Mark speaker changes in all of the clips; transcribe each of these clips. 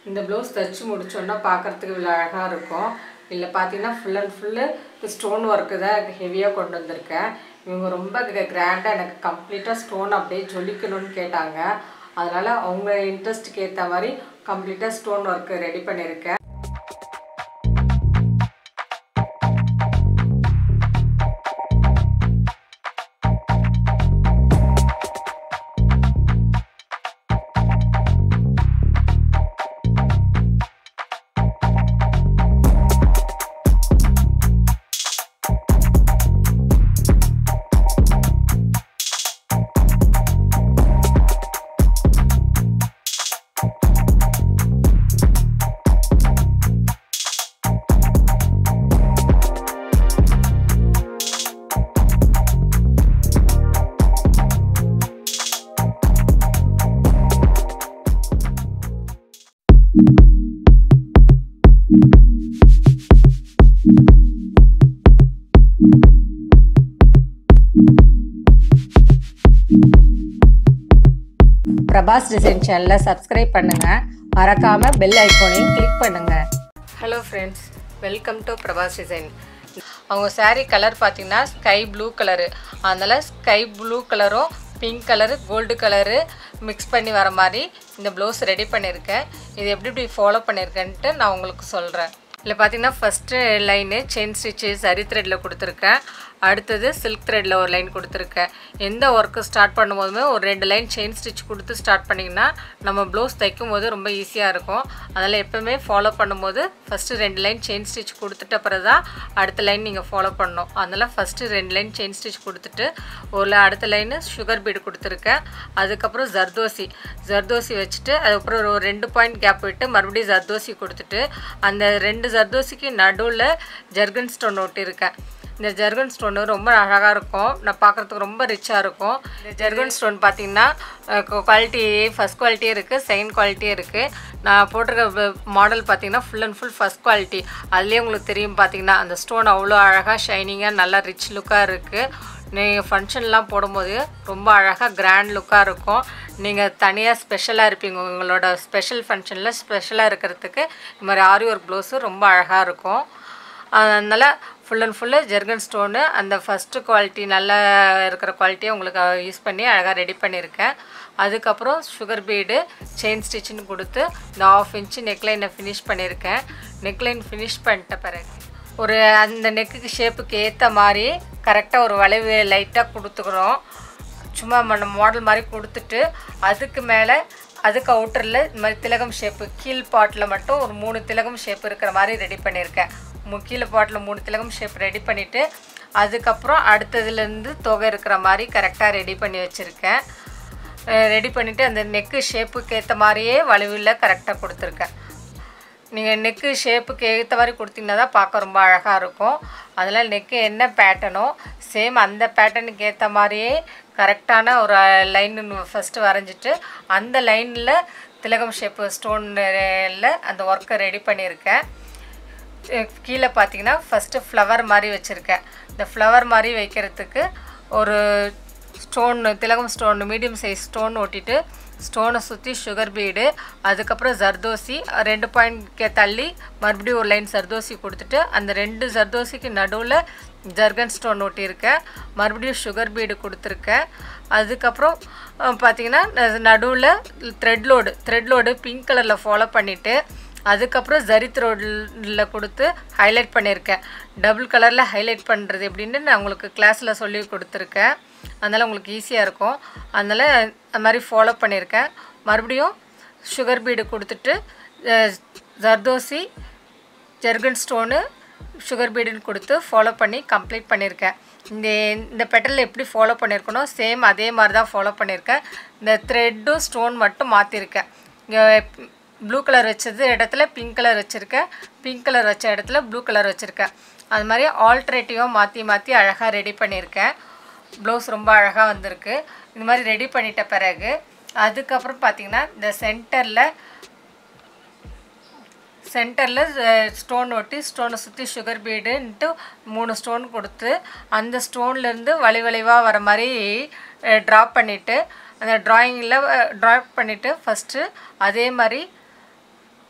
Speaker 1: இந்த ப்ளவுஸ் தைச்சு முடிச்சோன்னா பார்க்குறதுக்கு இவ்வளோ அழகாக இருக்கும் இல்லை பார்த்தீங்கன்னா full and full stone work தான் ஹெவியாக கொண்டு வந்திருக்கேன் இவங்க ரொம்ப கிராண்டாக எனக்கு கம்ப்ளீட்டாக ஸ்டோன் அப்படியே ஜொலிக்கணும்னு கேட்டாங்க அதனால் அவங்க இன்ட்ரெஸ்ட்டுக்கு ஏற்ற மாதிரி கம்ப்ளீட்டாக ஸ்டோன் ஒர்க்கு ரெடி பண்ணியிருக்கேன் பிரபாஸ் டிசைன் சேனலை சப்ஸ்கிரைப் பண்ணுங்கள் மறக்காமல் பெல் ஐக்கோனையும் கிளிக் பண்ணுங்கள் hello friends welcome to Prabha's design அவங்க saree கலர் பார்த்தீங்கன்னா ஸ்கை ப்ளூ கலரு அதனால் ஸ்கை ப்ளூ கலரும் pink colour gold colour mix பண்ணி வர மாதிரி இந்த ப்ளவுஸ் ரெடி பண்ணியிருக்கேன் இது எப்படி எப்படி ஃபாலோ பண்ணியிருக்கேன்ட்டு நான் உங்களுக்கு சொல்கிறேன் இதில் பார்த்தீங்கன்னா ஃபஸ்ட்டு லைனு செயின் ஸ்டிச்சு சரி த்ரெட்டில் கொடுத்துருக்கேன் அடுத்தது சில்க் த்ரெட்டில் ஒரு லைன் கொடுத்துருக்கேன் எந்த ஒர்க்கு ஸ்டார்ட் பண்ணும்போதுமே ஒரு ரெண்டு லைன் செயின் ஸ்டிச் கொடுத்து ஸ்டார்ட் பண்ணிங்கன்னா நம்ம ப்ளவுஸ் தைக்கும் போது ரொம்ப ஈஸியாக இருக்கும் அதில் எப்போவுமே ஃபாலோ பண்ணும்போது ஃபஸ்ட்டு ரெண்டு லைன் செயின் ஸ்டிச் கொடுத்துட்ட பிறகு தான் அடுத்த லைன் நீங்கள் ஃபாலோ பண்ணணும் அதனால் ஃபஸ்ட்டு ரெண்டு லைன் செயின் ஸ்டிச் கொடுத்துட்டு ஒரு அடுத்த லைனு சுகர் பீடு கொடுத்துருக்கேன் அதுக்கப்புறம் ஜர்தோசி ஜர்தோசி வச்சுட்டு அதுக்கப்புறம் ஒரு ரெண்டு பாயிண்ட் கேப் விட்டு மறுபடியும் ஜர்தோசி கொடுத்துட்டு அந்த ரெண்டு ஜர்தோசிக்கு நடுவில் ஜர்கன் ஸ்டோன் ஒட்டியிருக்கேன் இந்த ஜர்கன் ஸ்டோனு ரொம்ப அழகாக இருக்கும் நான் பார்க்குறதுக்கு ரொம்ப ரிச்சாக இருக்கும் இந்த ஜர்கன் ஸ்டோன் பார்த்தீங்கன்னா குவாலிட்டி ஃபஸ்ட் குவாலிட்டியும் இருக்குது செகண்ட் குவாலிட்டியும் இருக்குது நான் போட்டிருக்க மாடல் பார்த்தீங்கன்னா full and full first quality அதுலேயே உங்களுக்கு தெரியும் பார்த்தீங்கன்னா அந்த ஸ்டோன் அவ்வளோ அழகாக ஷைனிங்காக நல்லா ரிச் லுக்காக இருக்குது நீங்கள் ஃபங்க்ஷன்லாம் போடும்போது ரொம்ப அழகாக கிராண்ட் லுக்காக இருக்கும் நீங்கள் தனியாக ஸ்பெஷலாக இருப்பீங்க உங்களோட ஸ்பெஷல் ஃபங்க்ஷனில் ஸ்பெஷலாக இருக்கிறதுக்கு இந்த மாதிரி ஆரி ஒர்க் ப்ளவுஸு ரொம்ப அழகாக இருக்கும் அதனால் full and full zircon stone அந்த ஃபஸ்ட்டு குவாலிட்டி நல்லா இருக்கிற குவாலிட்டியை உங்களுக்கு யூஸ் பண்ணி அழகாக ரெடி பண்ணியிருக்கேன் அதுக்கப்புறம் சுகர் பீடு செயின் ஸ்டிச்சுன்னு கொடுத்து இந்த ஆஃப் இன்ச்சு நெக்லைனை ஃபினிஷ் பண்ணியிருக்கேன் நெக்லைன் ஃபினிஷ் பண்ணிட்ட பிறகு ஒரு அந்த நெக்குக்கு ஷேப்புக்கு ஏற்ற மாதிரி கரெக்டாக ஒரு வளைவு லைட்டாக கொடுத்துக்கிறோம் சும்மா நம்ம மாடல் மாதிரி கொடுத்துட்டு அதுக்கு மேலே அதுக்கு அவுட்டரில் இந்த மாதிரி திலகம் ஷேப்பு கீழ் பாட்டில் மட்டும் ஒரு மூணு திலகம் ஷேப் இருக்கிற மாதிரி ரெடி பண்ணியிருக்கேன் மு- கீழே பாட்டில் மூணு திலகம் ஷேப் ரெடி பண்ணிவிட்டு அதுக்கப்புறம் அடுத்ததுலேருந்து தொகை இருக்கிற மாதிரி கரெக்டாக ரெடி பண்ணி வச்சுருக்கேன் ரெடி பண்ணிவிட்டு அந்த நெக்கு ஷேப்புக்கு ஏற்ற மாதிரியே வளைவில் கரெக்டாக கொடுத்துருக்கேன் நீங்கள் நெக்கு ஷேப்புக்கு ஏற்ற மாதிரி கொடுத்தீங்கன்னா தான் பார்க்க ரொம்ப அழகாக இருக்கும் அதனால் நெக்கு என்ன பேட்டர்னோ சேம் அந்த பேட்டர்னுக்கு ஏற்ற மாதிரியே கரெக்டான ஒரு லைன் ஃபஸ்ட்டு வரைஞ்சிட்டு அந்த லைனில் திலகம் ஷேப்பு ஸ்டோனில் அந்த ஒர்க்கை ரெடி பண்ணியிருக்கேன் அஹ் கீழே பார்த்தீங்கன்னா ஃபஸ்ட்டு ஃப்ளவர் மாதிரி வச்சுருக்கேன் இந்த ஃப்ளவர் மாதிரி வைக்கிறதுக்கு ஒரு ஸ்டோன் திலகம் ஸ்டோன் மீடியம் சைஸ் ஸ்டோன் ஒட்டிட்டு ஸ்டோனை சுற்றி சுகர் பீடு அதுக்கப்புறம் ஜர்தோசி ரெண்டு பாயிண்ட் தள்ளி மறுபடியும் ஒரு லைன் ஜர்தோசி கொடுத்துட்டு அந்த ரெண்டு ஜர்தோசிக்கு நடுவில் ஜர்கன் ஸ்டோன் ஒட்டியிருக்கேன் மறுபடியும் சுகர் பீடு கொடுத்துருக்கேன் அதுக்கப்புறம் அஹ், பார்த்தீங்கன்னா நடுவில் thread load thread load pink கலரில் ஃபாலோ பண்ணிவிட்டு அதுக்கப்புறம் ஜரித் ரோடில் கொடுத்து ஹைலைட் பண்ணியிருக்கேன் டபுள் கலரில் ஹைலைட் பண்ணுறது எப்படின்னு நான் உங்களுக்கு கிளாஸில் சொல்லி கொடுத்துருக்கேன் அதனால் உங்களுக்கு ஈஸியாக இருக்கும் அதனால் அந்த மாதிரி ஃபாலோ பண்ணியிருக்கேன் மறுபடியும் சுகர் பீடு கொடுத்துட்டு அஹ், ஜர்தோசி ஜெர்கன் ஸ்டோனு சுகர் பீடுன்னு கொடுத்து ஃபாலோ பண்ணி கம்ப்ளீட் பண்ணியிருக்கேன் இந்த இந்த பெட்டலில் எப்படி ஃபாலோ பண்ணியிருக்கணும் சேம் அதே மாதிரி தான் ஃபாலோ பண்ணியிருக்கேன் இந்த த்ரெட்டும் ஸ்டோன் மட்டும் மாற்றிருக்கேன் இங்கே ப்ளூ கலர் வச்சது இடத்துல பிங்க் கலர் வச்சுருக்கேன் பிங்க் கலர் வச்ச இடத்துல ப்ளூ கலர் வச்சுருக்கேன் அது மாதிரி ஆல்ட்ரேட்டிவாக மாற்றி மாற்றி அழகாக ரெடி பண்ணியிருக்கேன் ப்ளவுஸ் ரொம்ப அழகாக வந்திருக்கு இந்த மாதிரி ரெடி பண்ணிட்ட பிறகு அதுக்கப்புறம் பார்த்தீங்கன்னா இந்த சென்டரில் சென்டரில் ஸ்டோன் ஒட்டி ஸ்டோனை சுற்றி சுகர் பீடுன்ட்டு மூணு ஸ்டோன் கொடுத்து அந்த ஸ்டோன்லேருந்து வளி வளைவாக வர மாதிரி ட்ராப் பண்ணிவிட்டு அந்த ட்ராயிங்கில் ட்ராப் பண்ணிவிட்டு ஃபஸ்ட்டு அதே மாதிரி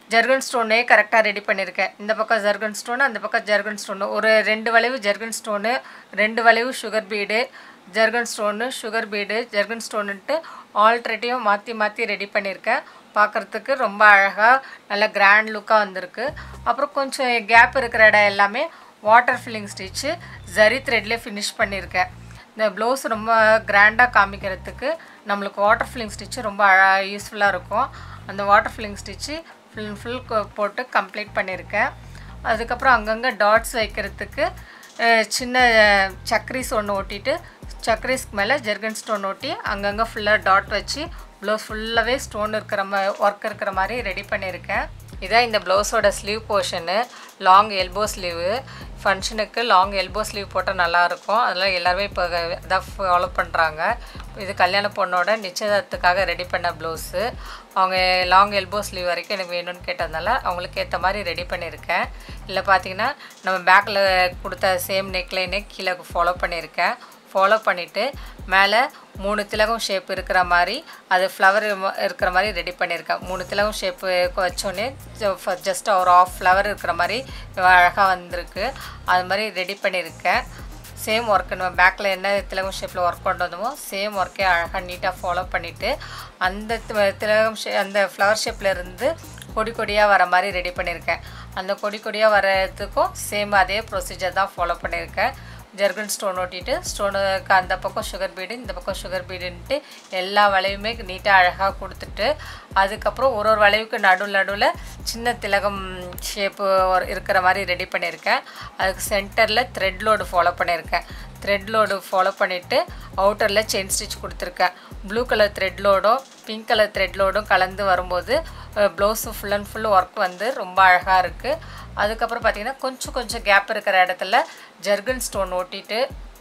Speaker 1: ஜர்கன் ஸ்டோனே கரெக்டாக ரெடி பண்ணியிருக்கேன் இந்த பக்கம் ஜர்கன் ஸ்டோனு அந்த பக்கம் ஜர்கன் ஸ்டோனு ஒரு ரெண்டு வளைவு ஜர்கன் ஸ்டோனு ரெண்டு வளைவு sugar bead zircon stone sugar bead zircon ஸ்டோனுன்ட்டு ஆல்ட்ரேட்டிவும் மாற்றி மாற்றி ரெடி பண்ணியிருக்கேன் பார்க்குறதுக்கு ரொம்ப அழகாக நல்ல கிராண்ட் லுக்காக வந்திருக்கு அப்புறம் கொஞ்சம் கேப் இருக்கிற இடம் எல்லாமே வாட்டர் ஃபில்லிங் ஸ்டிச்சு ஜரி த்ரெட்லேயே ஃபினிஷ் பண்ணியிருக்கேன் இந்த ப்ளவுஸ் ரொம்ப கிராண்டாக காமிக்கிறதுக்கு நம்மளுக்கு வாட்டர் ஃபில்லிங் ஸ்டிச்சு ரொம்ப அழ யூஸ்ஃபுல்லாக இருக்கும் அந்த water filling stitch full full போட்டு கம்ப்ளீட் பண்ணியிருக்கேன் அதுக்கப்புறம் அங்கங்கே டாட்ஸ் வைக்கிறதுக்கு அஹ், சின்ன சக்ரீஸ் ஒன்று ஒட்டிட்டு சக்ரீஸ்க்கு மேலே ஜெர்கன் ஸ்டோன் ஒட்டி அங்கங்கே ஃபுல்லாக டாட் வச்சு ப்ளவுஸ் ஃபுல்லாகவே ஸ்டோன் இருக்கிற மாதிரி ஒர்க் இருக்கிற மாதிரி ரெடி பண்ணியிருக்கேன் இதான் இந்த ப்ளவுஸோட sleeve portion long elbow sleeve ஃபங்க்ஷனுக்கு லாங் எல்போ ஸ்லீவ் போட்டால் நல்லாயிருக்கும் அதெல்லாம் எல்லாருமே இப்போ இதாக ஃபாலோ பண்ணுறாங்க இது கல்யாண பொண்ணோட நிச்சயதார்த்தத்துக்காக ரெடி பண்ண ப்ளவுஸு அவங்க லாங் எல்போ ஸ்லீவ் வரைக்கும் எனக்கு வேணும்னு கேட்டதுனால அவங்களுக்கு ஏற்ற மாதிரி ரெடி பண்ணியிருக்கேன் இல்லை பார்த்தீங்கன்னா நம்ம பேக்கில் கொடுத்த சேம் நெக்லைனே கீழே ஃபாலோ பண்ணியிருக்கேன் ஃபாலோ பண்ணிவிட்டு மேலே மூணு திலகம் ஷேப் இருக்கிற மாதிரி அது ஃப்ளவர் இருக்கிற மாதிரி ரெடி பண்ணியிருக்கேன் மூணு திலகம் ஷேப்பு வச்சோடனே ஜஸ்ட் ஒரு ஆஃப் ஃப்ளவர் இருக்கிற மாதிரி அழகாக வந்திருக்கு அது மாதிரி ரெடி பண்ணியிருக்கேன் சேம் ஒர்க்கு நம்ம பேக்கில் என்ன திலகம் ஷேப்பில் ஒர்க் கொண்டு வந்தோமோ சேம் ஒர்க்கே அழகாக நீட்டாக ஃபாலோ பண்ணிவிட்டு அந்த தி- திலகம் ஷே அந்த ஃப்ளவர் ஷேப்பில் இருந்து கொடி கொடியாக வர மாதிரி ரெடி பண்ணியிருக்கேன் அந்த கொடி கொடியாக வர்றதுக்கும் சேம் அதே ப்ரொசீஜர் தான் ஃபாலோ பண்ணியிருக்கேன் ஜெர்கன் ஸ்டோன் ஒட்டிட்டு ஸ்டோனுக்கு அந்த பக்கம் சுகர் பீடு இந்த பக்கம் சுகர் பீடுன்ட்டு எல்லா வளைவுமே நீட்டாக அழகாக கொடுத்துட்டு அதுக்கப்புறம் ஒரு ஒரு வளைவுக்கு நடுவில் நடுவில் சின்ன திலகம் ஷேப்பு இருக்கிற மாதிரி ரெடி பண்ணியிருக்கேன் அதுக்கு சென்டரில் த்ரெட் லோடு ஃபாலோ பண்ணியிருக்கேன் த்ரெட் லோடு ஃபாலோ பண்ணிவிட்டு அவுட்டரில் செயின் ஸ்டிச் கொடுத்துருக்கேன் ப்ளூ கலர் த்ரெட் லோடும் பிங்க் கலர் த்ரெட் லோடும் கலந்து வரும்போது blouse full and full work வந்து ரொம்ப அழகாக இருக்குது அதுக்கப்புறம் பார்த்தீங்கன்னா கொஞ்சம் கொஞ்சம் கேப் இருக்கிற இடத்துல ஜர்கன் ஸ்டோன் ஒட்டிட்டு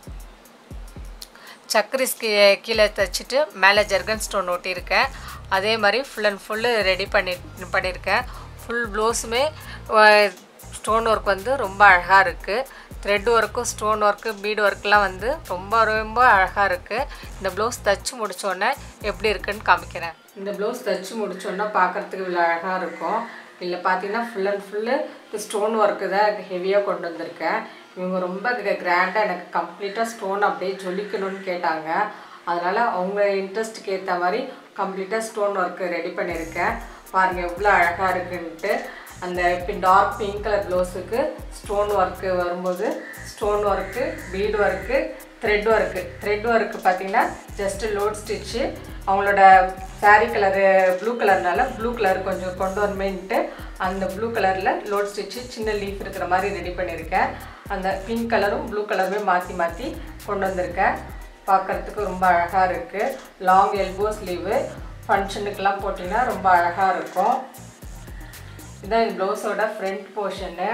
Speaker 1: சக்கரிஸ்க்கு கீழே தைச்சிட்டு மேலே ஜர்கன் ஸ்டோன் ஒட்டியிருக்கேன் அதே மாதிரி ஃபுல் அண்ட் ஃபுல்லு ரெடி பண்ணி பண்ணியிருக்கேன் ஃபுல் ப்ளவுஸுமே ஸ்டோன் ஒர்க் வந்து ரொம்ப அழகாக இருக்குது த்ரெட் ஒர்க்கும் ஸ்டோன் ஒர்க்கு பீட் ஒர்க்லாம் வந்து ரொம்ப ரொம்ப அழகாக இருக்குது இந்த ப்ளவுஸ் தைச்சு முடிச்சோடனே எப்படி இருக்குன்னு காமிக்கிறேன் இந்த ப்ளவுஸ் தைச்சு முடிச்சோடனே பார்க்குறதுக்கு இவ்வளோ அழகாக இருக்கும் இல்லை பார்த்தீங்கன்னா full and full stone work தான் ஹெவியாக கொண்டு வந்திருக்கேன் இவங்க ரொம்ப கிராண்டாக எனக்கு கம்ப்ளீட்டாக ஸ்டோன் அப்படியே ஜொலிக்கணும்னு கேட்டாங்க அதனால் அவங்க இன்ட்ரெஸ்ட்டுக்கு ஏற்ற மாதிரி கம்ப்ளீட்டாக ஸ்டோன் ஒர்க்கு ரெடி பண்ணியிருக்கேன் பாருங்கள் எவ்வளோ அழகாக இருக்குன்ட்டு அந்த இப்போ டார்க் பிங்க் கலர் ப்ளவுஸுக்கு ஸ்டோன் ஒர்க்கு வரும்போது stone work bead work thread work thread work பார்த்தீங்கன்னா ஜஸ்ட்டு லோட் ஸ்டிச்சு அவங்களோட saree கலரு ப்ளூ கலர்னால ப்ளூ கலர் கொஞ்சம் கொண்டு வரமேன்ட்டு அந்த ப்ளூ கலரில் லோட் ஸ்டிச்சு சின்ன லீஃப் இருக்கிற மாதிரி ரெடி பண்ணியிருக்கேன் அந்த பிங்க் கலரும் ப்ளூ கலருமே மாற்றி மாற்றி கொண்டு வந்திருக்கேன் பார்க்குறதுக்கு ரொம்ப அழகாக இருக்குது லாங் எல்போ ஸ்லீவு ஃபங்க்ஷனுக்கெல்லாம் போட்டிங்கன்னா ரொம்ப அழகாக இருக்கும் இதான் இந்த ப்ளவுஸோட ஃப்ரண்ட் போர்ஷனு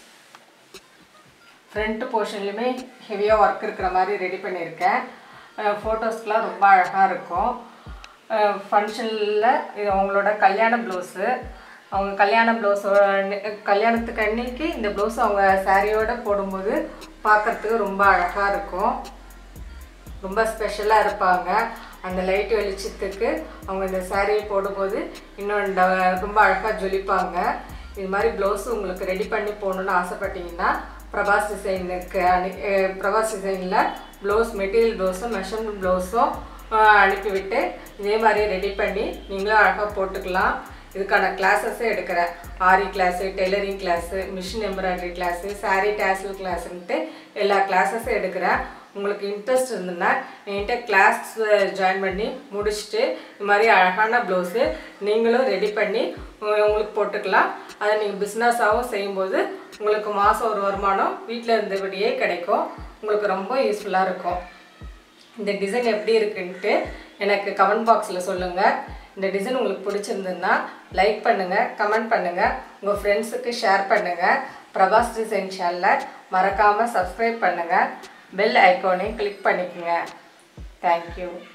Speaker 1: ஃப்ரண்ட் போர்ஷன்லையுமே ஹெவியாக ஒர்க் இருக்கிற மாதிரி ரெடி பண்ணியிருக்கேன் ஃபோட்டோஸ்க்கெலாம் ரொம்ப அழகாக இருக்கும் ஃபங்க்ஷனில் இது அவங்களோட கல்யாண ப்ளவுஸு அவங்க கல்யாண ப்ளவுஸோட கல்யாணத்துக்கு அன்னைக்கு இந்த ப்ளவுஸ் அவங்க சாரியோட போடும்போது பார்க்கறதுக்கு ரொம்ப அழகாக இருக்கும் ரொம்ப ஸ்பெஷலாக இருப்பாங்க அந்த லைட் வெளிச்சத்துக்கு அவங்க இந்த சாரியை போடும்போது இன்னும் ட- ரொம்ப அழகாக ஜொலிப்பாங்க இது மாதிரி ப்ளவுஸ் உங்களுக்கு ரெடி பண்ணி போகணுன்னு ஆசைப்பட்டீங்கன்னா பிரபாஸ் டிசைனுக்கு அனு அஹ் பிரபாஸ் டிசைனில் ப்ளவுஸ் மெட்டீரியல் ப்ளவுஸும் மெஷர்மெண்ட் ப்ளவுஸும் அனுப்பிவிட்டு இதே மாதிரி ரெடி பண்ணி நீங்களும் அழகாக போட்டுக்கலாம் இதுக்கான கிளாஸஸே எடுக்கிறேன் aari class tailoring class machine embroidery class saree tassel கிளாஸுன்ட்டு எல்லா கிளாஸஸும் எடுக்கிறேன் உங்களுக்கு இன்ட்ரெஸ்ட் இருந்ததுன்னா என்கிட்ட கிளாஸ் ஜாயின் பண்ணி முடிச்சுட்டு இது மாதிரி அழகான ப்ளவுஸு நீங்களும் ரெடி பண்ணி உங்க- உங்களுக்கு போட்டுக்கலாம் அதை நீங்கள் பிஸ்னஸாகவும் செய்யும்போது உங்களுக்கு மாதம் ஒரு வருமானம் வீட்டில் இருந்தபடியே கிடைக்கும் உங்களுக்கு ரொம்ப யூஸ்ஃபுல்லாக இருக்கும் இந்த டிசைன் எப்படி இருக்குன்ட்டு எனக்கு கமெண்ட் பாக்ஸில் சொல்லுங்கள் இந்த டிசைன் உங்களுக்கு பிடிச்சிருந்ததுன்னா லைக் பண்ணுங்கள் கமெண்ட் பண்ணுங்கள் உங்கள் ஃப்ரெண்ட்ஸுக்கு ஷேர் பண்ணுங்கள் பிரபாஸ் டிசைன் சேனலை மறக்காமல் சப்ஸ்கிரைப் பண்ணுங்கள் பெல் ஐக்கானையும் கிளிக் பண்ணிக்கோங்க தேங்க்யூ